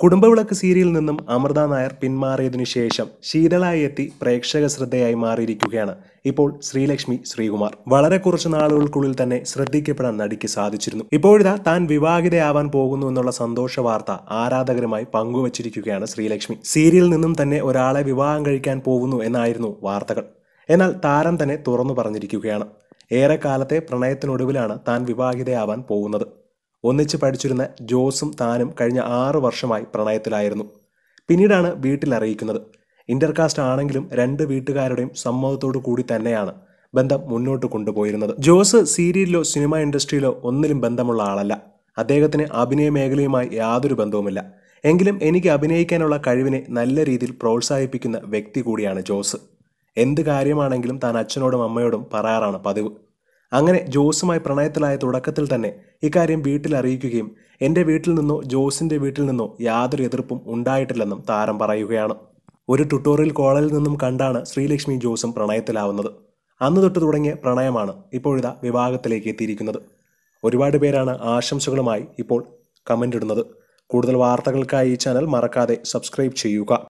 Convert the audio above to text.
കുടുംബവിളക്ക് സീരിയലിൽ നിന്നും അമൃത നായർ പിന്മാറിയതിനു ശേഷം ശീതളായി എത്തി പ്രേക്ഷക ശ്രദ്ധയായി മാറിയിരിക്കുകയാണ് ഇപ്പോൾ ശ്രീലക്ഷ്മി ശ്രീകുമാർ വളരെ കുറച്ച് നാളുകൾക്കുള്ളിൽ തന്നെ ശ്രദ്ധിക്കപ്പെടാൻ നടിക്ക് സാധിച്ചിരുന്നു ഇപ്പോഴിതാ താൻ വിവാഹിതയാവാൻ പോകുന്നു എന്നുള്ള സന്തോഷ വാർത്ത ആരാധകരുമായി പങ്കുവച്ചിരിക്കുകയാണ് ശ്രീലക്ഷ്മി സീരിയലിൽ നിന്നും തന്നെ ഒരാളെ വിവാഹം കഴിക്കാൻ പോകുന്നു എന്നായിരുന്നു വാർത്തകൾ എന്നാൽ താരം തന്നെ തുറന്നു പറഞ്ഞിരിക്കുകയാണ് ഏറെക്കാലത്തെ പ്രണയത്തിനൊടുവിലാണ് താൻ വിവാഹിതയാവാൻ പോകുന്നത് ഒന്നിച്ച് പഠിച്ചിരുന്ന ജോസും താനും കഴിഞ്ഞ ആറു വർഷമായി പ്രണയത്തിലായിരുന്നു പിന്നീടാണ് വീട്ടിൽ അറിയിക്കുന്നത് ഇന്റർകാസ്റ്റ് ആണെങ്കിലും രണ്ട് വീട്ടുകാരുടെയും സമ്മതത്തോടു കൂടി തന്നെയാണ് ബന്ധം മുന്നോട്ട് കൊണ്ടുപോയിരുന്നത് ജോസ് സീരിയലിലോ സിനിമ ഇൻഡസ്ട്രിയിലോ ഒന്നിലും ബന്ധമുള്ള ആളല്ല അദ്ദേഹത്തിന് അഭിനയ മേഖലയുമായി യാതൊരു ബന്ധവുമില്ല എങ്കിലും എനിക്ക് അഭിനയിക്കാനുള്ള കഴിവിനെ നല്ല രീതിയിൽ പ്രോത്സാഹിപ്പിക്കുന്ന വ്യക്തി കൂടിയാണ് ജോസ് എന്ത് കാര്യമാണെങ്കിലും താൻ അച്ഛനോടും അമ്മയോടും പറയാറാണ് പതിവ് അങ്ങനെ ജോസുമായി പ്രണയത്തിലായ തുടക്കത്തിൽ തന്നെ ഇക്കാര്യം വീട്ടിൽ അറിയിക്കുകയും എൻ്റെ വീട്ടിൽ നിന്നോ ജോസിന്റെ വീട്ടിൽ നിന്നോ യാതൊരു എതിർപ്പും ഉണ്ടായിട്ടില്ലെന്നും താരം പറയുകയാണ് ഒരു ട്യൂട്ടോറിയൽ കോളിൽ നിന്നും കണ്ടാണ് ശ്രീലക്ഷ്മി ജോസും പ്രണയത്തിലാവുന്നത് അന്ന് തൊട്ട് തുടങ്ങിയ പ്രണയമാണ് ഇപ്പോഴിതാ വിവാഹത്തിലേക്ക് എത്തിയിരിക്കുന്നത് ഒരുപാട് പേരാണ് ആശംസകളുമായി ഇപ്പോൾ കമൻ്റ് ഇടുന്നത് കൂടുതൽ വാർത്തകൾക്കായി ഈ ചാനൽ മറക്കാതെ സബ്സ്ക്രൈബ് ചെയ്യുക